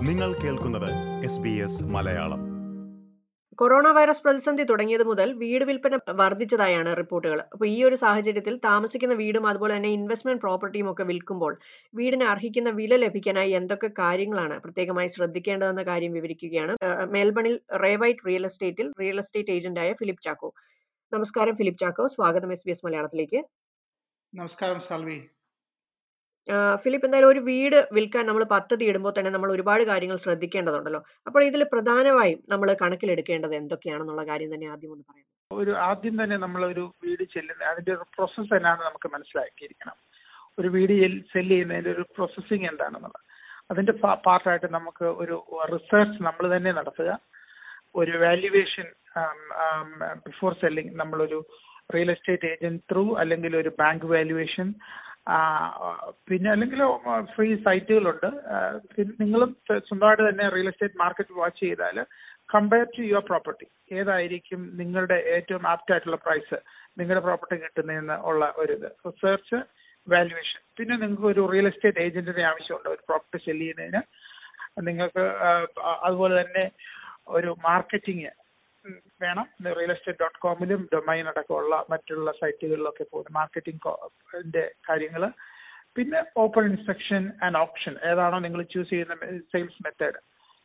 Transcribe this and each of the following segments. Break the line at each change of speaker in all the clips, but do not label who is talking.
നിങ്ങൾ കേൾക്കുന്നത് S B S Malayalam
corona virus പ്രതിസന്ധി തുടങ്ങിയത് മുതൽ വീട് വിൽപ്പന വർദ്ധിച്ചതായാണ് റിപ്പോർട്ടുകൾ അപ്പോൾ ഈ ഒരു സാഹചര്യത്തിൽ താമസിക്കുന്ന വീടും അതുപോലെ തന്നെ ഇൻവെസ്റ്റ്മെന്റ് പ്രോപ്പർട്ടിയും ഒക്കെ വിൽക്കുമ്പോൾ വീടിന് അർഹിക്കുന്ന വില ലഭിക്കാനായി എന്തൊക്കെ കാര്യങ്ങളാണ് പ്രത്യേകമായി ശ്രദ്ധിക്കേണ്ടതെന്ന കാര്യം വിവരിക്കുകയാണ് ഏഹ് മെൽബണിൽ റേവൈറ്റ് റിയൽ എസ്റ്റേറ്റിൽ റിയൽ എസ്റ്റേറ്റ് ഏജന്റായ ഫിലിപ്പ് ചാക്കോ നമസ്കാരം ഫിലിപ്പ് ചാക്കോ സ്വാഗതം എസ് ബി എസ് മലയാളത്തിലേക്ക്
നമസ്കാരം സാൽവി
ആഹ് ഫിലിപ്പ് എന്തായാലും ഒരു വീട് വിൽക്കാൻ നമ്മൾ പദ്ധതി ഇടുമ്പോൾ തന്നെ നമ്മൾ ഒരുപാട് കാര്യങ്ങൾ ശ്രദ്ധിക്കേണ്ടതുണ്ടല്ലോ അപ്പോൾ ഇതിൽ പ്രധാനമായും നമ്മൾ കണക്കിലെടുക്കേണ്ടത് എന്തൊക്കെയാണെന്നുള്ള കാര്യം തന്നെ ആദ്യം ഒന്ന് പറയാം
ഒരു ആദ്യം തന്നെ നമ്മൾ ഒരു വീട് ചെല്ലുന്ന അതിന്റെ ഒരു പ്രോസസ്സ് എന്നാന്ന് നമുക്ക് മനസ്സിലാക്കിയിരിക്കണം ഒരു വീട് സെല് ചെയ്യുന്നതിന്റെ ഒരു പ്രോസസ്സിങ് എന്താണെന്നുള്ളത് അതിന്റെ പാർട്ടായിട്ട് നമുക്ക് ഒരു റിസർച്ച് നമ്മൾ തന്നെ നടത്തുക ഒരു വാല്യുവേഷൻ ബിഫോർ സെല്ലിംഗ് നമ്മളൊരു റിയൽ എസ്റ്റേറ്റ് ഏജന്റ് ത്രൂ അല്ലെങ്കിൽ ഒരു ബാങ്ക് വാല്യുവേഷൻ പിന്നെ അല്ലെങ്കിൽ ഫ്രീ സൈറ്റുകളുണ്ട് നിങ്ങളും സ്വന്തമായിട്ട് തന്നെ റിയൽ എസ്റ്റേറ്റ് മാർക്കറ്റ് വാച്ച് ചെയ്താൽ കമ്പയർ ടു യുവർ പ്രോപ്പർട്ടി ഏതായിരിക്കും നിങ്ങളുടെ ഏറ്റവും ആപ്റ്റ് ആയിട്ടുള്ള പ്രൈസ് നിങ്ങളുടെ പ്രോപ്പർട്ടി കിട്ടുന്നതെന്ന് ഉള്ള ഒരു ഇത് റിസർച്ച് വാല്യുവേഷൻ പിന്നെ നിങ്ങൾക്ക് ഒരു റിയൽ എസ്റ്റേറ്റ് ഏജന്റിന്റെ ആവശ്യമുണ്ട് ഒരു പ്രോപ്പർട്ടി സെല് ചെയ്യുന്നതിന് നിങ്ങൾക്ക് അതുപോലെ തന്നെ ഒരു മാർക്കറ്റിംഗ് വേണം റിയൽ എസ്റ്റേറ്റ് ഡോട്ട് കോമിലും ഡൊമൈൻ അടക്കമുള്ള മറ്റുള്ള സൈറ്റുകളിലൊക്കെ പോകുന്ന മാർക്കറ്റിംഗ് കാര്യങ്ങൾ പിന്നെ ഓപ്പൺ ഇൻസ്പെക്ഷൻ ആൻഡ് ഓപ്ഷൻ ഏതാണോ നിങ്ങൾ ചൂസ് ചെയ്യുന്ന സെയിൽസ് മെത്തേഡ്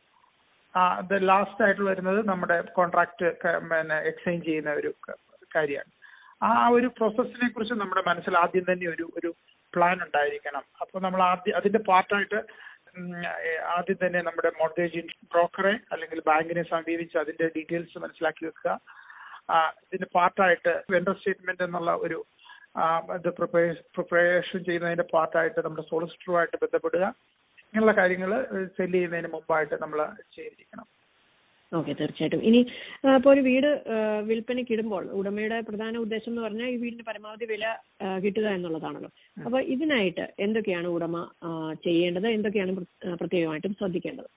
അത് ലാസ്റ്റ് ആയിട്ട് വരുന്നത് നമ്മുടെ കോൺട്രാക്ട് പിന്നെ എക്സ്ചേഞ്ച് ചെയ്യുന്ന ഒരു കാര്യമാണ് ആ ഒരു പ്രോസസ്സിനെ കുറിച്ച് നമ്മുടെ മനസ്സിൽ ആദ്യം തന്നെ ഒരു ഒരു പ്ലാൻ ഉണ്ടായിരിക്കണം അപ്പോൾ നമ്മൾ ആദ്യം അതിന്റെ പാർട്ടായിട്ട് ആദ്യം തന്നെ നമ്മുടെ മോർഗേജ് ബ്രോക്കറെ അല്ലെങ്കിൽ ബാങ്കിനെ സമീപിച്ച് അതിന്റെ ഡീറ്റെയിൽസ് മനസ്സിലാക്കി വെക്കുക ഇതിന്റെ പാർട്ടായിട്ട് വെണ്ടർ സ്റ്റേറ്റ്മെന്റ് എന്നുള്ള ഒരു ഇത് പ്രിപ്പറേഷൻ ചെയ്യുന്നതിന്റെ പാർട്ടായിട്ട് നമ്മുടെ സോളിസിറ്ററുമായിട്ട് ബന്ധപ്പെടുക ഇങ്ങനെയുള്ള കാര്യങ്ങൾ സെല് ചെയ്യുന്നതിന് മുമ്പായിട്ട് നമ്മൾ ചെയ്തിരിക്കണം
ഓക്കെ തീർച്ചയായിട്ടും ഇനി ഇപ്പോൾ ഒരു വീട് വിൽപ്പനയ്ക്ക് ഇടുമ്പോൾ ഉടമയുടെ പ്രധാന ഉദ്ദേശം എന്ന് പറഞ്ഞാൽ ഈ വീടിന് പരമാവധി വില കിട്ടുക എന്നുള്ളതാണല്ലോ അപ്പൊ ഇതിനായിട്ട് എന്തൊക്കെയാണ് ഉടമ ചെയ്യേണ്ടത് എന്തൊക്കെയാണ് പ്രത്യേകമായിട്ടും ശ്രദ്ധിക്കേണ്ടത്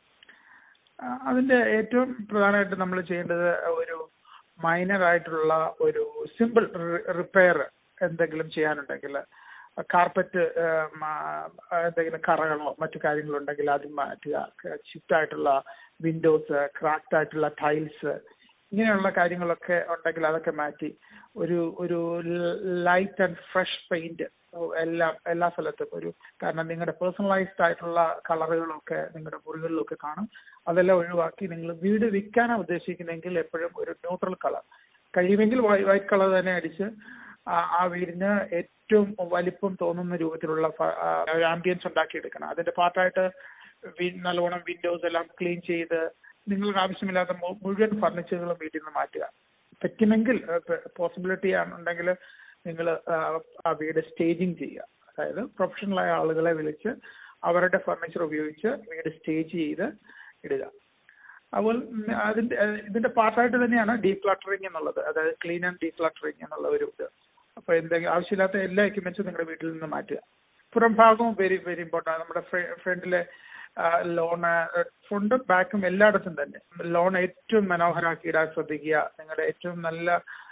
അതിന്റെ ഏറ്റവും പ്രധാനമായിട്ട് നമ്മൾ ചെയ്യേണ്ടത് ഒരു മൈനർ ആയിട്ടുള്ള ഒരു സിമ്പിൾ റിപ്പയർ എന്തെങ്കിലും ചെയ്യാനുണ്ടെങ്കിൽ കാർപ്പറ്റ് എന്തെങ്കിലും കറകളോ മറ്റു കാര്യങ്ങളോ ഉണ്ടെങ്കിൽ അത് മാറ്റുക ഷിഫ്റ്റ് ആയിട്ടുള്ള വിൻഡോസ് ക്രാക്ഡ് ആയിട്ടുള്ള ടൈൽസ് ഇങ്ങനെയുള്ള കാര്യങ്ങളൊക്കെ ഉണ്ടെങ്കിൽ അതൊക്കെ മാറ്റി ഒരു ഒരു ലൈറ്റ് ആൻഡ് ഫ്രഷ് പെയിന്റ് എല്ലാം എല്ലാ സ്ഥലത്തും ഒരു കാരണം നിങ്ങളുടെ പേഴ്സണലൈസ്ഡ് ആയിട്ടുള്ള കളറുകളൊക്കെ നിങ്ങളുടെ മുറികളിലൊക്കെ കാണും അതെല്ലാം ഒഴിവാക്കി നിങ്ങൾ വീട് വിൽക്കാനാണ് ഉദ്ദേശിക്കുന്നതെങ്കിൽ എപ്പോഴും ഒരു ന്യൂട്രൽ കളർ കഴിയുമെങ്കിൽ വൈറ്റ് കളർ തന്നെ അടിച്ച് ആ വീടിന് ഏറ്റവും വലിപ്പം തോന്നുന്ന രൂപത്തിലുള്ള ആംബിയൻസ് ഉണ്ടാക്കിയെടുക്കണം അതിന്റെ പാർട്ടായിട്ട് നല്ലോണം വിൻഡോസ് എല്ലാം ക്ലീൻ ചെയ്ത് നിങ്ങൾക്ക് ആവശ്യമില്ലാത്ത മുഴുവൻ ഫർണിച്ചറുകളും വീട്ടിൽ നിന്ന് മാറ്റുക പറ്റുമെങ്കിൽ പോസിബിലിറ്റി ഉണ്ടെങ്കിൽ നിങ്ങൾ ആ വീട് സ്റ്റേജിങ് ചെയ്യുക അതായത് പ്രൊഫഷണലായ ആളുകളെ വിളിച്ച് അവരുടെ ഫർണിച്ചർ ഉപയോഗിച്ച് വീട് സ്റ്റേജ് ചെയ്ത് ഇടുക അതുപോലെ അതിന്റെ ഇതിന്റെ പാർട്ടായിട്ട് തന്നെയാണ് ഡീക്ലട്ടറിങ് എന്നുള്ളത് അതായത് ക്ലീൻ ആൻഡ് ഡീക്ലട്ടറിങ് എന്നുള്ള ഒരു ഇത് അപ്പൊ എന്തെങ്കിലും ആവശ്യമില്ലാത്ത എല്ലാ എക്യുപ്മെന്റ്സും നിങ്ങളുടെ വീട്ടിൽ നിന്ന് മാറ്റുക പുറം ഭാഗവും വെരി വെരി ഇമ്പോർട്ടൻ്റ് നമ്മുടെ ഫ്രണ്ടിലെ ലോണ് ഫ്രണ്ടും ബാക്കും എല്ലായിടത്തും തന്നെ ലോൺ ഏറ്റവും മനോഹരമാക്കി ഇടാൻ ശ്രദ്ധിക്കുക നിങ്ങളുടെ ഏറ്റവും നല്ല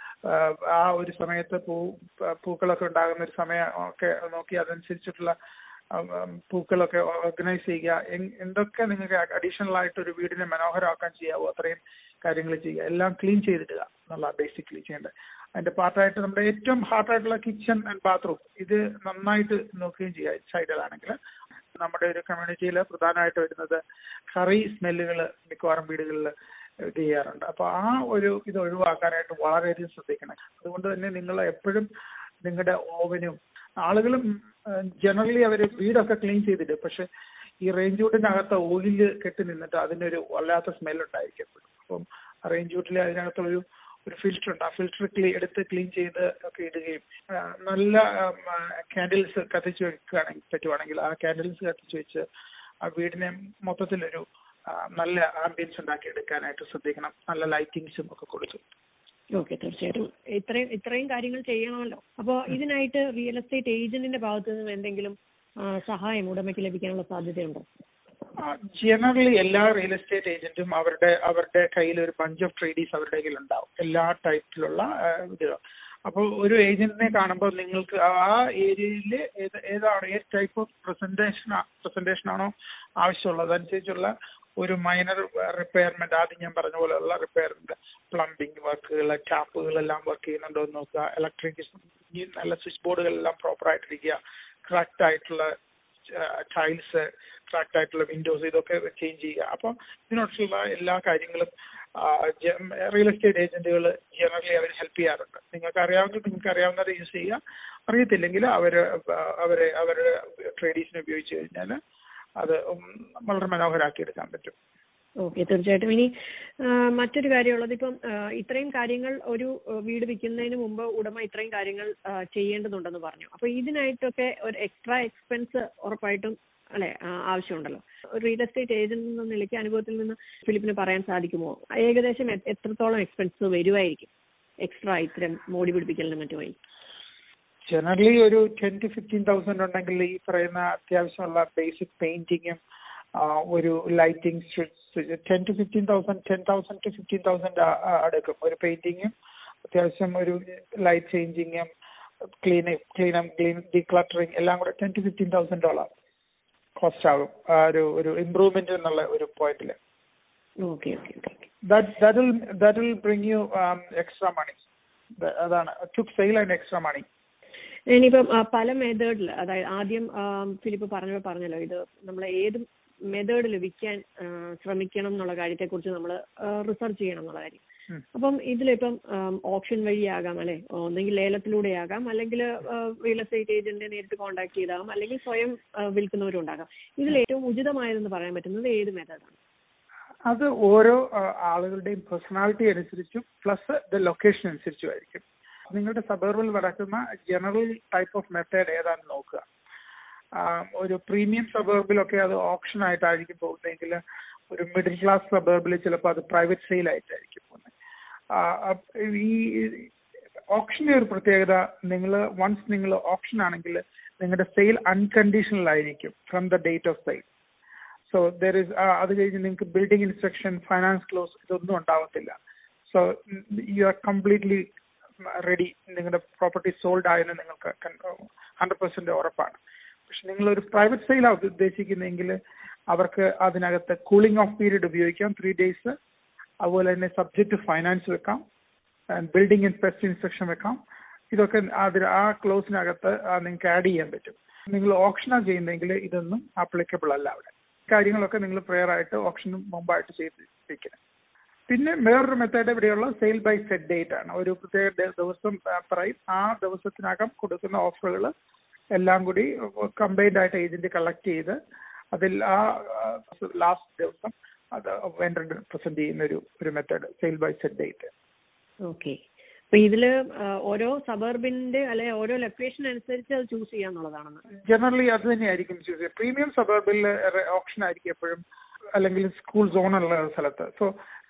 ആ ഒരു സമയത്ത് പൂ പൂക്കളൊക്കെ ഉണ്ടാകുന്ന ഒരു സമയം ഒക്കെ നോക്കി അതനുസരിച്ചിട്ടുള്ള പൂക്കളൊക്കെ ഓർഗനൈസ് ചെയ്യുക എന്തൊക്കെ നിങ്ങൾക്ക് അഡീഷണൽ ആയിട്ട് ഒരു വീടിനെ മനോഹരമാക്കാൻ ചെയ്യാവോ അത്രയും കാര്യങ്ങൾ ചെയ്യുക എല്ലാം ക്ലീൻ ചെയ്തിടുക എന്നുള്ള ബേസിക്കലി ചെയ്യേണ്ടത് അതിന്റെ പാർട്ടായിട്ട് നമ്മുടെ ഏറ്റവും ഹാർട്ടായിട്ടുള്ള കിച്ചൺ ആൻഡ് ബാത്റൂം ഇത് നന്നായിട്ട് നോക്കുകയും ചെയ്യുക സൈഡിലാണെങ്കിൽ നമ്മുടെ ഒരു കമ്മ്യൂണിറ്റിയിൽ പ്രധാനമായിട്ട് വരുന്നത് കറി സ്മെല്ലുകൾ മിക്കവാറും വീടുകളിൽ ഇത് ചെയ്യാറുണ്ട് അപ്പൊ ആ ഒരു ഇത് ഒഴിവാക്കാനായിട്ട് വളരെയധികം ശ്രദ്ധിക്കണം അതുകൊണ്ട് തന്നെ നിങ്ങൾ എപ്പോഴും നിങ്ങളുടെ ഓവനും ആളുകളും ജനറലി അവർ വീടൊക്കെ ക്ലീൻ ചെയ്തിട്ട് പക്ഷെ ഈ റേഞ്ച് വുഡിനകത്ത് ഓയില് കെട്ടി നിന്നിട്ട് അതിനൊരു വല്ലാത്ത സ്മെൽ ഉണ്ടായിരിക്കും അപ്പം റേഞ്ച് വുഡിൽ അതിനകത്ത് ഒരു ഒരു ഫിൽറ്റർ ഉണ്ട് ആ ഫിൽറ്റർ ക്ലീ എടുത്ത് ക്ലീൻ ചെയ്ത് ഒക്കെ ഇടുകയും നല്ല കാൻഡിൽസ് കത്തിച്ച് വെക്കുകയാണെങ്കിൽ പറ്റുവാണെങ്കിൽ ആ കാൻഡിൽസ് കത്തിച്ച് വെച്ച് ആ വീടിനെ മൊത്തത്തിലൊരു നല്ല ആംബിയൻസ് ഉണ്ടാക്കി എടുക്കാനായിട്ട് ശ്രദ്ധിക്കണം നല്ല ലൈറ്റിങ്സും ഒക്കെ കൊടുക്കും
ഓക്കെ തീർച്ചയായിട്ടും ഇത്രയും ഇത്രയും കാര്യങ്ങൾ ചെയ്യണമല്ലോ അപ്പോൾ ഇതിനായിട്ട് റിയൽ എസ്റ്റേറ്റ് ഏജന്റിന്റെ ഭാഗത്ത് നിന്ന് എന്തെങ്കിലും സഹായം ഉടമയ്ക്ക് ലഭിക്കാനുള്ള സാധ്യതയുണ്ടോ
ജനറലി എല്ലാ റിയൽ എസ്റ്റേറ്റ് ഏജന്റും അവരുടെ അവരുടെ കയ്യിൽ ഒരു ബഞ്ച് ഓഫ് ട്രേഡീസ് അവരുടെ കയ്യിൽ ഉണ്ടാവും എല്ലാ ടൈപ്പിലുള്ള ഇത് അപ്പോൾ ഒരു ഏജന്റിനെ കാണുമ്പോൾ നിങ്ങൾക്ക് ആ ഏരിയയിൽ ഏത് ഏതാണ് ഏത് ടൈപ്പ് ഓഫ് പ്രസന്റേഷൻ പ്രസന്റേഷൻ ആണോ ആവശ്യമുള്ളത് അതനുസരിച്ചുള്ള ഒരു മൈനർ റിപ്പയർമെന്റ് ആദ്യം ഞാൻ പറഞ്ഞ പോലെയുള്ള റിപ്പയർമെന്റ് പ്ലംബിംഗ് വർക്കുകൾ ടാപ്പുകളെല്ലാം വർക്ക് ചെയ്യുന്നുണ്ടോ എന്ന് നോക്കുക ഇലക്ട്രിക് നല്ല സ്വിച്ച് ബോർഡുകളെല്ലാം പ്രോപ്പർ ആയിട്ടിരിക്കുക ക്രാക്ട് ആയിട്ടുള്ള ടൈൽസ് ക്രാക്ട് ആയിട്ടുള്ള വിൻഡോസ് ഇതൊക്കെ ചേഞ്ച് ചെയ്യുക അപ്പോൾ ഇതിനോടുള്ള എല്ലാ കാര്യങ്ങളും റിയൽ എസ്റ്റേറ്റ് ഏജന്റുകൾ ജനറലി അവർ ഹെൽപ്പ് ചെയ്യാറുണ്ട് നിങ്ങൾക്ക് അറിയാവുന്ന നിങ്ങൾക്ക് അറിയാവുന്നത് യൂസ് ചെയ്യുക അറിയത്തില്ലെങ്കിൽ അവർ അവരെ അവരുടെ ട്രേഡീസിനെ ഉപയോഗിച്ച് കഴിഞ്ഞാൽ അത് വളരെ മനോഹരമാക്കി എടുക്കാൻ പറ്റും
ഓക്കെ തീർച്ചയായിട്ടും ഇനി ആ, മറ്റൊരു കാര്യമുള്ളത് ഇപ്പം ആ, ഇത്രയും കാര്യങ്ങൾ ഒരു ആ, വീട് വിൽക്കുന്നതിന് മുമ്പ് ഉടമ ഇത്രയും കാര്യങ്ങൾ ആ, ചെയ്യേണ്ടതുണ്ടെന്ന് പറഞ്ഞു അപ്പൊ ഇതിനായിട്ടൊക്കെ ഒരു എക്സ്ട്രാ എക്സ്പെൻസ് ഉറപ്പായിട്ടും അല്ലെ ആവശ്യമുണ്ടല്ലോ ഒരു റിയൽ എസ്റ്റേറ്റ് ഏജന്റ് എന്ന നിലയ്ക്ക് അനുഭവത്തിൽ നിന്ന് ഫിലിപ്പിന് പറയാൻ സാധിക്കുമോ ഏകദേശം എ- എത്രത്തോളം എക്സ്പെൻസ് വരുമായിരിക്കും എക്സ്ട്രാ ഇത്തരം മോടി പിടിപ്പിക്കലിനും മറ്റുമായി
ജനറലി ഒരു ടെൻ ടു ഫിഫ്റ്റീൻ തൗസൻഡ് ഉണ്ടെങ്കിൽ ഈ പറയുന്ന അത്യാവശ്യമുള്ള ബേസിക് പെയിന്റിങ്ങും ഒരു lighting ten to fifteen thousand ten thousand to fifteen thousand അടുക്കും ഒരു പെയിന്റിങ്ങും അത്യാവശ്യം ഒരു ലൈറ്റ് ചേഞ്ചിങ്ങും ക്ലീൻ ക്ലീൻ ക്ലീൻ ഡീക്ലട്ടറിങ് എല്ലാം കൂടെ ten to fifteen thousand dollar cost ആകും ആ ഒരു ഒരു ഇമ്പ്രൂവ്മെന്റ് എന്നുള്ള ഒരു പോയിന്റിൽ
okay okay okay
that that will that will bring you um, extra money Th- അതാണ് took sale and extra money
ഇനിയിപ്പം ആ, പല മെത്തേഡിൽ അതായത് ആദ്യം ആ, ഫിലിപ്പ് പറഞ്ഞപ്പോൾ പറഞ്ഞല്ലോ ഇത് നമ്മൾ ഏത് മെത്തേഡിൽ വിൽക്കാൻ ആ, ശ്രമിക്കണം എന്നുള്ള കാര്യത്തെക്കുറിച്ച് നമ്മൾ റിസർച്ച് ചെയ്യണം എന്നുള്ള കാര്യം
ഉം.
അപ്പം ഇതിലിപ്പം ഓപ്ഷൻ വഴിയാകാം അല്ലെ ഒന്നെങ്കിൽ ലേലത്തിലൂടെയാകാം അല്ലെങ്കിൽ റിയൽ എസ്റ്റേറ്റ് ഏജന്റിനെ നേരിട്ട് കോൺടാക്ട് ചെയ്താകാം അല്ലെങ്കിൽ സ്വയം ആ, വിൽക്കുന്നവരും ഉണ്ടാകാം ഇതിൽ ഏറ്റവും ഉചിതമായതെന്ന് പറയാൻ പറ്റുന്നത് ഏത് മെത്തേഡാണ്
അത് ഓരോ ആ, ആളുകളുടെയും പേഴ്സണാലിറ്റി അനുസരിച്ചും പ്ലസ് ദ ലൊക്കേഷൻ അനുസരിച്ചും ആയിരിക്കും നിങ്ങളുടെ സബർബിൽ നടക്കുന്ന ജനറൽ ടൈപ്പ് ഓഫ് മെത്തേഡ് ഏതാണെന്ന് നോക്കുക ആ, ഒരു പ്രീമിയം സബർബിലൊക്കെ അത് ഓപ്ഷൻ ആയിട്ടായിരിക്കും പോകുന്നതെങ്കിൽ ഒരു മിഡിൽ ക്ലാസ് സബർബിൽ ചിലപ്പോൾ അത് പ്രൈവറ്റ് സെയിൽ ആയിട്ടായിരിക്കും പോകുന്നത് ആ, അപ്പ് ഈ ഓപ്ഷന്റെ ഒരു പ്രത്യേകത നിങ്ങൾ വൺസ് നിങ്ങൾ ഓപ്ഷൻ ആണെങ്കിൽ നിങ്ങളുടെ സെയിൽ അൺകണ്ടീഷണൽ ആയിരിക്കും from the date of sale so there is അത് കഴിഞ്ഞ് നിങ്ങൾക്ക് ബിൽഡിംഗ് ഇൻസ്ട്രക്ഷൻ ഫൈനാൻസ് ക്ലോസ് ഇതൊന്നും ഉണ്ടാവത്തില്ല so you are completely ready നിങ്ങളുടെ പ്രോപ്പർട്ടി സോൾഡ് ആയെന്ന് നിങ്ങൾക്ക് ഹൺഡ്രഡ് പെർസെന്റ് ഉറപ്പാണ് പക്ഷെ നിങ്ങൾ ഒരു പ്രൈവറ്റ് സെയിലാണ് ഉദ്ദേശിക്കുന്നതെങ്കിൽ അവർക്ക് അതിനകത്ത് കൂളിംഗ് ഓഫ് പീരീഡ് ഉപയോഗിക്കാം ത്രീ ഡേയ്സ് അതുപോലെ തന്നെ സബ്ജക്ട് ഫൈനാൻസ് വെക്കാം ബിൽഡിംഗ് ഇൻസ്പെക്ഷൻ ഇൻസ്പെക്ഷൻ വെക്കാം ഇതൊക്കെ അതിൽ ആ ക്ലോസിനകത്ത് നിങ്ങൾക്ക് ആഡ് ചെയ്യാൻ പറ്റും നിങ്ങൾ ഓപ്ഷനാണ് ചെയ്യുന്നതെങ്കിൽ ഇതൊന്നും ആപ്ലിക്കബിൾ അല്ല അവിടെ കാര്യങ്ങളൊക്കെ നിങ്ങൾ പ്രെയർ ആയിട്ട് ഓപ്ഷന് മുമ്പായിട്ട് ചെയ്ത് വെക്കണം പിന്നെ വേറൊരു മെത്തേഡ് ഇവിടെയുള്ള സെയിൽ ബൈ സെറ്റ് ഡേറ്റ് ആണ് ഒരു പ്രത്യേക ദ- ദിവസം ആ, പറയും ആ ദിവസത്തിനകം കൊടുക്കുന്ന ഓഫറുകൾ എല്ലാം കൂടി കമ്പൈൻഡ് ആയിട്ട് ഏജന്റ് കളക്ട് ചെയ്ത് അതിൽ ആ ലാസ്റ്റ് ദിവസം അത് വെണ്ടർ പ്രസന്റ് ചെയ്യുന്ന ഒരു ഒരു method sale by set date
okay അപ്പൊ ഇതില് ആ, ഓരോ സബർബിന്റെ അല്ലെ ഓരോ ലൊക്കേഷൻ അനുസരിച്ച് അത് ചൂസ് ചെയ്യാന്നുള്ളതാണെന്ന്
ജനറലി അത് തന്നെയായിരിക്കും ചൂസ് ചെയ്യുക പ്രീമിയം സബർബിൽ ഓപ്ഷൻ ആയിരിക്കും എപ്പോഴും അല്ലെങ്കിൽ സ്കൂൾ സോണുള്ള സ്ഥലത്ത് സോ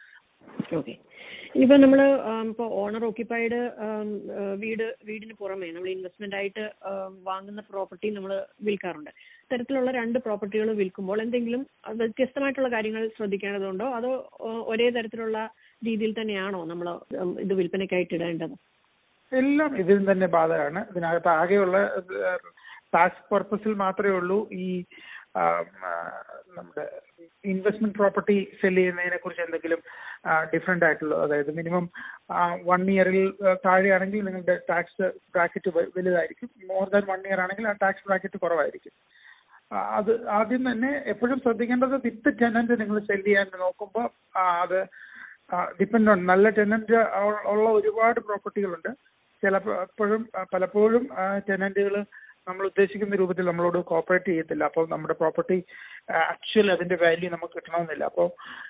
ഓക്കെ ഇനിയിപ്പോ നമ്മള് ആം, ഇപ്പൊ ഓണർ ഓക്യുപ്പൈഡ് വീട് വീടിന് പുറമെ നമ്മൾ ഇൻവെസ്റ്റ്മെന്റ് ആയിട്ട് ആം, വാങ്ങുന്ന പ്രോപ്പർട്ടി നമ്മൾ വിൽക്കാറുണ്ട് ഇത്തരത്തിലുള്ള രണ്ട് പ്രോപ്പർട്ടികൾ വിൽക്കുമ്പോൾ എന്തെങ്കിലും ആ, വ്യത്യസ്തമായിട്ടുള്ള കാര്യങ്ങൾ ശ്രദ്ധിക്കേണ്ടതുണ്ടോ അതോ ആ, ഒരേ തരത്തിലുള്ള രീതിയിൽ തന്നെയാണോ നമ്മൾ ഇത് വിൽപ്പനയ്ക്കായിട്ട് ഇടേണ്ടത്
എല്ലാം ഇതിൽ തന്നെ ബാധകമാണ് ഇതിനകത്ത് ആകെയുള്ള ടാക്സ് പർപ്പസിൽ മാത്രമേ ഉള്ളൂ ഈ ആം, ആ, നമ്മുടെ ഇൻവെസ്റ്റ്മെന്റ് പ്രോപ്പർട്ടി സെല് ചെയ്യുന്നതിനെ കുറിച്ച് എന്തെങ്കിലും ഡിഫറെന്റ് ആയിട്ടുള്ള അതായത് മിനിമം വൺ ഇയറിൽ താഴെയാണെങ്കിൽ നിങ്ങളുടെ ടാക്സ് ബ്രാക്കറ്റ് വലുതായിരിക്കും മോർ ദാൻ വൺ ഇയർ ആണെങ്കിൽ ആ ടാക്സ് ബ്രാക്കറ്റ് കുറവായിരിക്കും ആ, അത് ആദ്യം തന്നെ എപ്പോഴും ശ്രദ്ധിക്കേണ്ടത് വിത്ത് ടെനന്റ് നിങ്ങൾ സെല് ചെയ്യാൻ നോക്കുമ്പോൾ അത് ഡിപ്പെൻഡ് ഓൺ നല്ല ടെനന്റ് ഉള്ള ഒരുപാട് പ്രോപ്പർട്ടികളുണ്ട് ചിലപ്പോഴും പലപ്പോഴും ടെനന്റുകൾ നമ്മൾ ഉദ്ദേശിക്കുന്ന രൂപത്തിൽ നമ്മളോട് കോപ്പറേറ്റ് ചെയ്യത്തില്ല അപ്പോൾ നമ്മുടെ പ്രോപ്പർട്ടി ആക്ച്വൽ അതിന്റെ വാല്യൂ നമുക്ക് കിട്ടണമെന്നില്ല അപ്പോൾ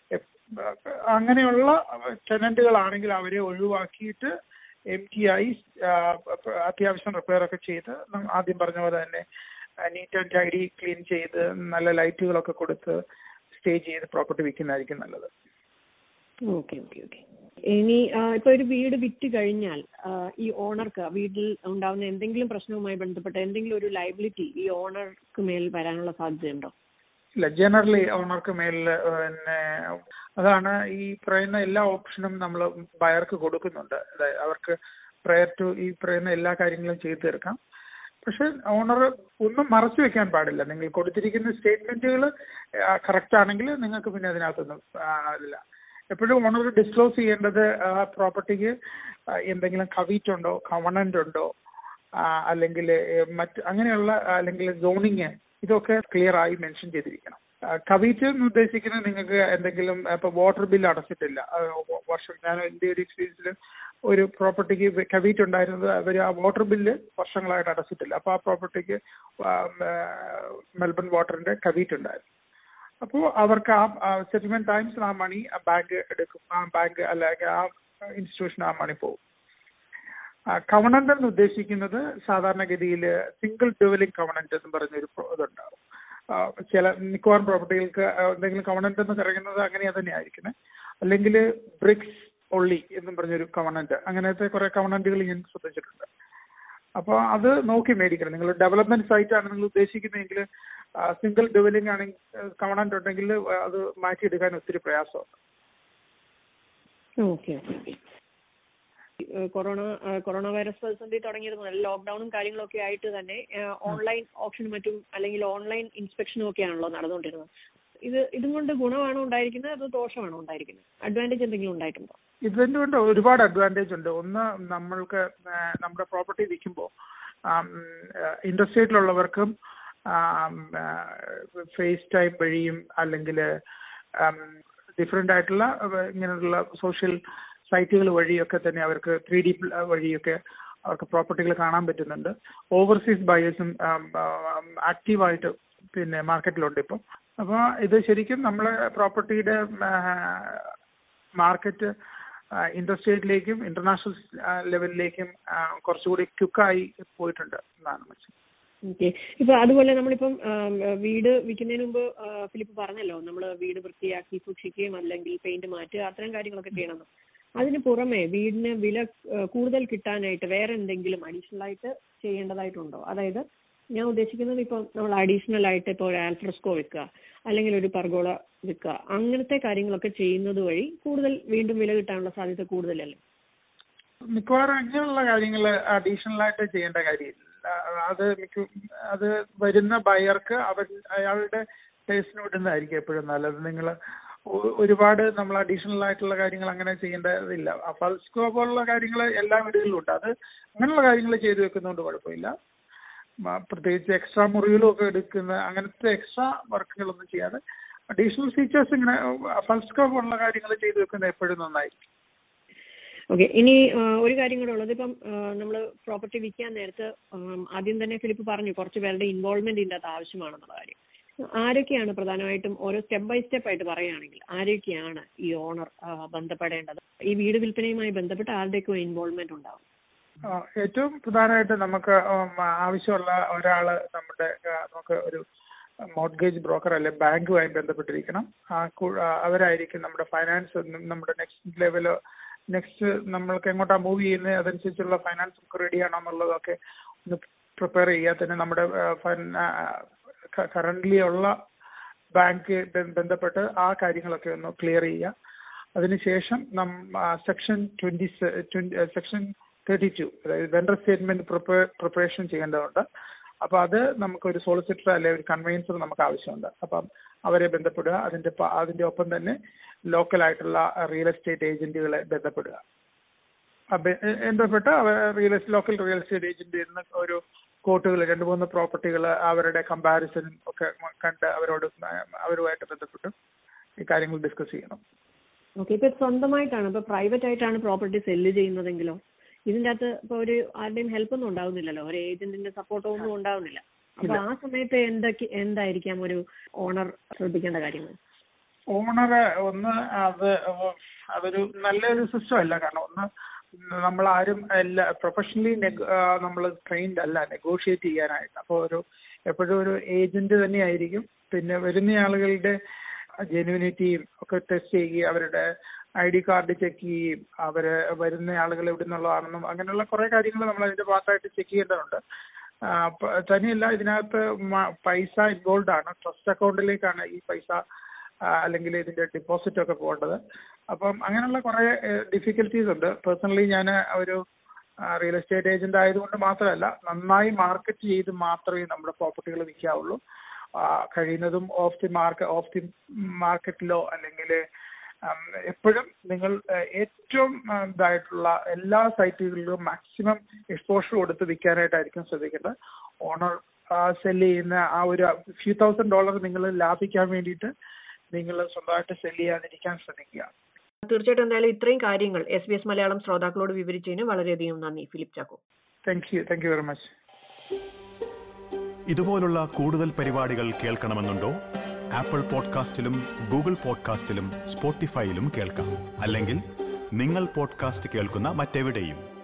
അങ്ങനെയുള്ള ടെനന്റുകളാണെങ്കിൽ അവരെ ഒഴിവാക്കിയിട്ട് എം ടി ആയി ആ, അത്യാവശ്യം റിപ്പയർ ഒക്കെ ചെയ്ത് നം- ആദ്യം പറഞ്ഞ പോലെ തന്നെ നീറ്റ് ആൻഡ് ടൈഡി ക്ലീൻ ചെയ്ത് നല്ല ലൈറ്റുകളൊക്കെ കൊടുത്ത് സ്റ്റേ ചെയ്ത് പ്രോപ്പർട്ടി വിൽക്കുന്നതായിരിക്കും നല്ലത്
ഓക്കെ ഓക്കെ ഓക്കെ ഇനി ആ, ഇപ്പൊ ഒരു വീട് വിറ്റ് കഴിഞ്ഞാൽ ആ, ഈ ഓണർക്ക് വീട്ടിൽ ഉണ്ടാവുന്ന എന്തെങ്കിലും പ്രശ്നവുമായി ബന്ധപ്പെട്ട എന്തെങ്കിലും ഒരു ലൈബിലിറ്റി ഈ ഓണർക്ക് മേൽ വരാനുള്ള സാധ്യതയുണ്ടോ
ഇല്ല ജനറലി ഓണർക്ക് മേലിൽ പിന്നെ അതാണ് ഈ പറയുന്ന എല്ലാ ഓപ്ഷനും നമ്മൾ ബയർക്ക് കൊടുക്കുന്നുണ്ട് അതായത് അവർക്ക് പ്രയർ ടു ഈ പറയുന്ന എല്ലാ കാര്യങ്ങളും ചെയ്തു തീർക്കാം പക്ഷെ ഓണർ ഒന്നും മറച്ചു വെക്കാൻ പാടില്ല നിങ്ങൾ കൊടുത്തിരിക്കുന്ന സ്റ്റേറ്റ്മെന്റുകൾ കറക്റ്റ് ആണെങ്കിൽ നിങ്ങൾക്ക് പിന്നെ അതിനകത്തൊന്നും ആ, ഇല്ല എപ്പോഴും ഓണർ ഡിസ്ക്ലോസ് ചെയ്യേണ്ടത് ആ പ്രോപ്പർട്ടിക്ക് എന്തെങ്കിലും കവീറ്റ് ഉണ്ടോ കവണന്റ് ഉണ്ടോ ആ, അല്ലെങ്കിൽ ഏഹ്, മറ്റ് അങ്ങനെയുള്ള അല്ലെങ്കിൽ സോണിങ് ഇതൊക്കെ ക്ലിയർ ആയി മെൻഷൻ ചെയ്തിരിക്കണം കവീറ്റ് എന്ന് ഉദ്ദേശിക്കുന്നത് നിങ്ങൾക്ക് എന്തെങ്കിലും ഇപ്പൊ വാട്ടർ ബില്ല് അടച്ചിട്ടില്ല ആ, വ- വർഷം ഞാൻ എൻ്റെ ഒരു എക്സ്പീരിയൻസിൽ ഒരു പ്രോപ്പർട്ടിക്ക് കവീറ്റ് ഉണ്ടായിരുന്നത് അവർ ആ വാട്ടർ ബില്ല് വർഷങ്ങളായിട്ട് അടച്ചിട്ടില്ല അപ്പൊ ആ പ്രോപ്പർട്ടിക്ക് മെൽബൺ വാട്ടറിന്റെ കവീറ്റ് ഉണ്ടായിരുന്നു അപ്പോൾ അവർക്ക് ആ സെറ്റിൽമെന്റ് ടൈംസിൽ ആ മണി ബാങ്ക് എടുക്കും ആ ബാങ്ക് അല്ലെങ്കിൽ ആ ഇൻസ്റ്റിറ്റ്യൂഷൻ ആ മണി പോകും കവണന്റ് എന്ന് ഉദ്ദേശിക്കുന്നത് സാധാരണഗതിയിൽ സിംഗിൾ ഡെവലിംഗ് കവണന്റ് എന്ന് പറഞ്ഞൊരു പ്രോ- ഇതുണ്ടാവും ആ, ചില മിക്കവാറും പ്രോപ്പർട്ടികൾക്ക് എന്തെങ്കിലും കവണന്റ് എന്ന് പറയുന്നത് അങ്ങനെ തന്നെ ആയിരിക്കുന്നത് അല്ലെങ്കിൽ ബ്രിക്സ് ഒള്ളി എന്നും പറഞ്ഞൊരു കവണന്റ് അങ്ങനത്തെ കുറെ കവണന്റുകൾ ഞാൻ ശ്രദ്ധിച്ചിട്ടുണ്ട് അപ്പോൾ അത് നോക്കി മേടിക്കണം നിങ്ങൾ ഡെവലപ്മെന്റ് സൈറ്റ് ആണ് നിങ്ങൾ ഉദ്ദേശിക്കുന്നതെങ്കിൽ സിംഗിൾ ഡെവലിംഗ് ആണെങ്കിൽ കവണന്റ് ഉണ്ടെങ്കിൽ അത് മാറ്റിയെടുക്കാൻ ഒത്തിരി പ്രയാസമാണ്
ഓക്കെ ഓക്കെ കൊറോണ ആ, കൊറോണ വൈറസ് പ്രതിസന്ധി തുടങ്ങിയത് മുതൽ ലോക്ക്ഡൌണും കാര്യങ്ങളൊക്കെ ആയിട്ട് തന്നെ ഓൺലൈൻ ഓപ്ഷനും മറ്റും അല്ലെങ്കിൽ ഓൺലൈൻ ഇൻസ്പെക്ഷനും ഒക്കെയാണല്ലോ നടന്നുകൊണ്ടിരുന്നത് ഇത് ഇതും കൊണ്ട് ഗുണമാണോ ഉണ്ടായിരിക്കുന്നത് അതോ ദോഷമാണോ ഉണ്ടായിരിക്കുന്നത് അഡ്വാൻറ്റേജ് എന്തെങ്കിലും ഉണ്ടായിട്ടുണ്ടോ
ഇതിന്റെ കൊണ്ട് ഒരുപാട് അഡ്വാൻറ്റേജ് ഉണ്ട് ഒന്ന് നമ്മൾക്ക് ആ, നമ്മുടെ പ്രോപ്പർട്ടി വിൽക്കുമ്പോൾ ഇൻഡസ്ട്രിയിലുള്ളവർക്കും ഫേസ് ടൈം വഴിയും അല്ലെങ്കിൽ ഡിഫറെന്റ് ആയിട്ടുള്ള ആ, ഇങ്ങനെയുള്ള സോഷ്യൽ സൈറ്റുകൾ വഴിയൊക്കെ തന്നെ അവർക്ക് ത്രീ ഡി വഴിയൊക്കെ അവർക്ക് പ്രോപ്പർട്ടികൾ കാണാൻ പറ്റുന്നുണ്ട് ഓവർസീസ് ബയേഴ്സും ആക്റ്റീവായിട്ട് പിന്നെ മാർക്കറ്റിലുണ്ട് ഇപ്പം അപ്പോൾ ഇത് ശരിക്കും നമ്മളെ പ്രോപ്പർട്ടിയുടെ മാർക്കറ്റ് ഇൻഡസ്ട്രിയിലേക്കും ഇന്റർനാഷണൽ ലെവലിലേക്കും ആ, കുറച്ചുകൂടി ക്വിക്കായി പോയിട്ടുണ്ട് എന്നാണ് മനസ്സിലാക്കുന്നത്
ഓക്കെ ഇപ്പൊ അതുപോലെ നമ്മളിപ്പം ആം, വീട് വിൽക്കുന്നതിന് മുമ്പ് ആ, ഫിലിപ്പ് പറഞ്ഞല്ലോ നമ്മൾ വീട് വൃത്തിയാക്കി സൂക്ഷിക്കുകയും അല്ലെങ്കിൽ പെയിന്റ് മാറ്റുക അത്തരം കാര്യങ്ങളൊക്കെ ചെയ്യണമെന്ന് അതിന് പുറമെ വീടിന് വില ആ, കൂടുതൽ കിട്ടാനായിട്ട് വേറെ എന്തെങ്കിലും അഡീഷണൽ ആയിട്ട് ചെയ്യേണ്ടതായിട്ടുണ്ടോ അതായത് ഞാൻ ഉദ്ദേശിക്കുന്നത് ഇപ്പം നമ്മൾ അഡീഷണൽ ആയിട്ട് ഇപ്പോൾ ഒരു ആൽഫ്രസ്കോ വെക്കുക അല്ലെങ്കിൽ ഒരു പർഗോള വെക്കുക അങ്ങനത്തെ കാര്യങ്ങളൊക്കെ ചെയ്യുന്നത് വഴി കൂടുതൽ വീണ്ടും വില കിട്ടാനുള്ള സാധ്യത കൂടുതലല്ലേ
മിക്കവാറും അങ്ങനെയുള്ള കാര്യങ്ങൾ അഡീഷണൽ ആയിട്ട് ചെയ്യേണ്ട കാര്യമില്ല അത് മിക്ക അത് വരുന്ന ബയർക്ക് അവൻ അയാളുടെ ടേസ്റ്റിന് വിടുന്നതായിരിക്കും എപ്പോഴും നല്ലത് നിങ്ങൾ ഒരുപാട് നമ്മൾ അഡീഷണൽ ആയിട്ടുള്ള കാര്യങ്ങൾ അങ്ങനെ ചെയ്യേണ്ടതില്ല ഫൾസ്കോ പോലുള്ള കാര്യങ്ങൾ എല്ലാ വീടുകളിലും ഉണ്ട് അത് അങ്ങനെയുള്ള കാര്യങ്ങൾ ചെയ്തു വെക്കുന്നതുകൊണ്ട് കുഴപ്പമില്ല മ- പ്രത്യേകിച്ച് എക്സ്ട്രാ മുറികളും ഒക്കെ എടുക്കുന്ന അങ്ങനത്തെ എക്സ്ട്രാ വർക്കുകളൊന്നും ചെയ്യാതെ അഡീഷണൽ ഫീച്ചേഴ്സ് ഇങ്ങനെ ഫൾസ്കോ പോലുള്ള കാര്യങ്ങൾ ചെയ്തു വെക്കുന്നത് എപ്പോഴും നന്നായിരിക്കും
ഓക്കെ ഇനി ആ, ഒരു കാര്യം കൂടെ ഉള്ളത് ഇപ്പം നമ്മൾ പ്രോപ്പർട്ടി വിൽക്കാൻ നേരത്ത് ആം, ആദ്യം തന്നെ ഫിലിപ്പ് പറഞ്ഞു കുറച്ച് പേരുടെ ഇൻവോൾവ്മെന്റ് ഇതിൻ്റെ അകത്ത് ആവശ്യമാണെന്നുള്ള കാര്യം ആരൊക്കെയാണ് പ്രധാനമായിട്ടും ഓരോ സ്റ്റെപ്പ് ബൈ സ്റ്റെപ്പ് ആയിട്ട് പറയുകയാണെങ്കിൽ ആരൊക്കെയാണ് ഈ ഓണർ ബന്ധപ്പെടേണ്ടത് ഈ വീട് വിൽപ്പനയുമായി ബന്ധപ്പെട്ട് ആരുടെയൊക്കെ ഇൻവോൾവ്മെന്റ് ഉണ്ടാവും
ആ, ഏറ്റവും പ്രധാനമായിട്ട് നമുക്ക് ഉം, ആവശ്യമുള്ള ഒരാള് നമ്മുടെ ആ, നമുക്ക് ഒരു മോർഗേജ് ബ്രോക്കർ അല്ലെ ബാങ്കുമായി ബന്ധപ്പെട്ടിരിക്കണം ആ കു- ആ, അവരായിരിക്കും നമ്മുടെ ഫൈനാൻസ് നമ്മുടെ നെക്സ്റ്റ് ലെവല് നെക്സ്റ്റ് നമ്മൾക്ക് എങ്ങോട്ടാ മൂവ് ചെയ്യുന്നത് അതനുസരിച്ചുള്ള ഫൈനാൻസ് നമുക്ക് റെഡി ആണോ എന്നുള്ളതൊക്കെ ഒന്ന് പ്രിപ്പയർ ചെയ്യുക തന്നെ നമ്മുടെ കറന്റ്ലി ഉള്ള ബാങ്ക് ബന്ധപ്പെട്ട് ആ കാര്യങ്ങളൊക്കെ ഒന്ന് ക്ലിയർ ചെയ്യുക അതിനുശേഷം നം section twenty section thirty two അതായത് വെണ്ടർ സ്റ്റേറ്റ്മെന്റ് പ്രിപ്പറേഷൻ ചെയ്യേണ്ടതുണ്ട് അപ്പൊ അത് നമുക്ക് ഒരു സോളിസിറ്റർ അല്ലെ ഒരു കൺവെൻസർ നമുക്ക് ആവശ്യമുണ്ട് അപ്പം അവരെ ബന്ധപ്പെടുക അതിന്റെ പ- അതിന്റെ ഒപ്പം തന്നെ ലോക്കൽ ആയിട്ടുള്ള റിയൽ എസ്റ്റേറ്റ് ഏജന്റുകളെ ബന്ധപ്പെടുക അപ്പൊ എ- ബന്ധപ്പെട്ട് real estate local real estate agent ഇരുന്ന് ഒരു കോട്ടുകൾ രണ്ട് മൂന്ന് പ്രോപ്പർട്ടികൾ അവരുടെ കമ്പാരിസൺ ഒക്കെ കണ്ട് അവരോട് അവരുമായിട്ട് ബന്ധപ്പെട്ട് ഈ കാര്യങ്ങൾ ഡിസ്കസ് ചെയ്യണം
ഓക്കെ ഇപ്പൊ സ്വന്തമായിട്ടാണ് ഇപ്പൊ പ്രൈവറ്റ് ആയിട്ടാണ് പ്രോപ്പർട്ടി സെല്ല് ചെയ്യുന്നതെങ്കിലോ ഇതിന്റെ അകത്ത് ഇപ്പൊ ഒരു ആരുടെയും ഹെൽപ്പ് ഒന്നും ഉണ്ടാവുന്നില്ലല്ലോ ഒരു ഏജന്റിന്റെ സപ്പോർട്ടോ ഒന്നും ഉണ്ടാവുന്നില്ല അപ്പൊ ആ സമയത്ത് എന്തൊക്കെ എന്തായിരിക്കാം ഒരു ഓണർ ശ്രദ്ധിക്കേണ്ട കാര്യങ്ങൾ
ഓണർ ഒന്ന് അത് അതൊരു നല്ലൊരു സിസ്റ്റം അല്ല കാരണം ഒന്ന് നമ്മൾ ആരും എല്ലാ പ്രൊഫഷണലി നമ്മൾ ട്രെയിൻഡ് അല്ല നെഗോഷിയേറ്റ് ചെയ്യാനായിട്ട് അപ്പോൾ ഒരു എപ്പോഴും ഒരു ഏജന്റ് തന്നെയായിരിക്കും പിന്നെ വരുന്ന ആളുകളുടെ ജെന്യൂനിറ്റിയും ഒക്കെ ടെസ്റ്റ് ചെയ്യുകയും അവരുടെ ഐ ഡി കാർഡ് ചെക്ക് ചെയ്യുകയും അവര് വരുന്ന ആളുകൾ എവിടെ നിന്നുള്ളതാണെന്നും അങ്ങനെയുള്ള കുറെ കാര്യങ്ങൾ നമ്മൾ അതിന്റെ ഭാഗമായിട്ട് ചെക്ക് ചെയ്യേണ്ടതുണ്ട് ആ, പ- തന്നെയല്ല ഇതിനകത്ത് മ- പൈസ ഇൻവോൾവ് ആണ് ട്രസ്റ്റ് അക്കൗണ്ടിലേക്കാണ് ഈ പൈസ ആ, അല്ലെങ്കിൽ ഇതിന്റെ ഡെപ്പോസിറ്റ് ഒക്കെ പോകേണ്ടത് അപ്പം അങ്ങനെയുള്ള കുറെ ഡിഫിക്കൽട്ടീസ് ഉണ്ട് പേഴ്സണലി ഞാൻ ഒരു റിയൽ എസ്റ്റേറ്റ് ഏജന്റ് ആയതുകൊണ്ട് മാത്രമല്ല നന്നായി മാർക്കറ്റ് ചെയ്ത് മാത്രമേ നമ്മുടെ പ്രോപ്പർട്ടികൾ വിൽക്കാവുള്ളൂ ആ, കഴിയുന്നതും off the market off the മാർക്കറ്റിലോ അല്ലെങ്കിൽ എപ്പോഴും നിങ്ങൾ ആ, ഏറ്റവും ആ, ഇതായിട്ടുള്ള എല്ലാ സൈറ്റുകളിലും മാക്സിമം എക്സ്പോഷർ കൊടുത്ത് വിൽക്കാനായിട്ടായിരിക്കും ശ്രദ്ധിക്കേണ്ടത് ഓണർ സെല് ചെയ്യുന്ന ആ ഒരു ഫ്യൂ തൗസൻഡ് ഡോളർ നിങ്ങൾ ലാഭിക്കാൻ വേണ്ടിയിട്ട് നിങ്ങൾ സ്വന്തമായിട്ട് സെല് ചെയ്യാതിരിക്കാൻ ശ്രമിക്കുക
തീർച്ചയായിട്ടും എന്തായാലും ഇത്രയും കാര്യങ്ങൾ എസ് ബി എസ് മലയാളം ശ്രോതാക്കളോട് വിവരിച്ചതിന് വളരെയധികം നന്ദി Philip Chacko
thank you thank you very much
ഇതുപോലുള്ള കൂടുതൽ പരിപാടികൾ കേൾക്കണമെന്നുണ്ടോ ആപ്പിൾ പോഡ്കാസ്റ്റിലും ഗൂഗിൾ പോഡ്കാസ്റ്റിലും സ്പോട്ടിഫൈയിലും കേൾക്കാം അല്ലെങ്കിൽ നിങ്ങൾ പോഡ്കാസ്റ്റ് കേൾക്കുന്ന മറ്റെവിടെയും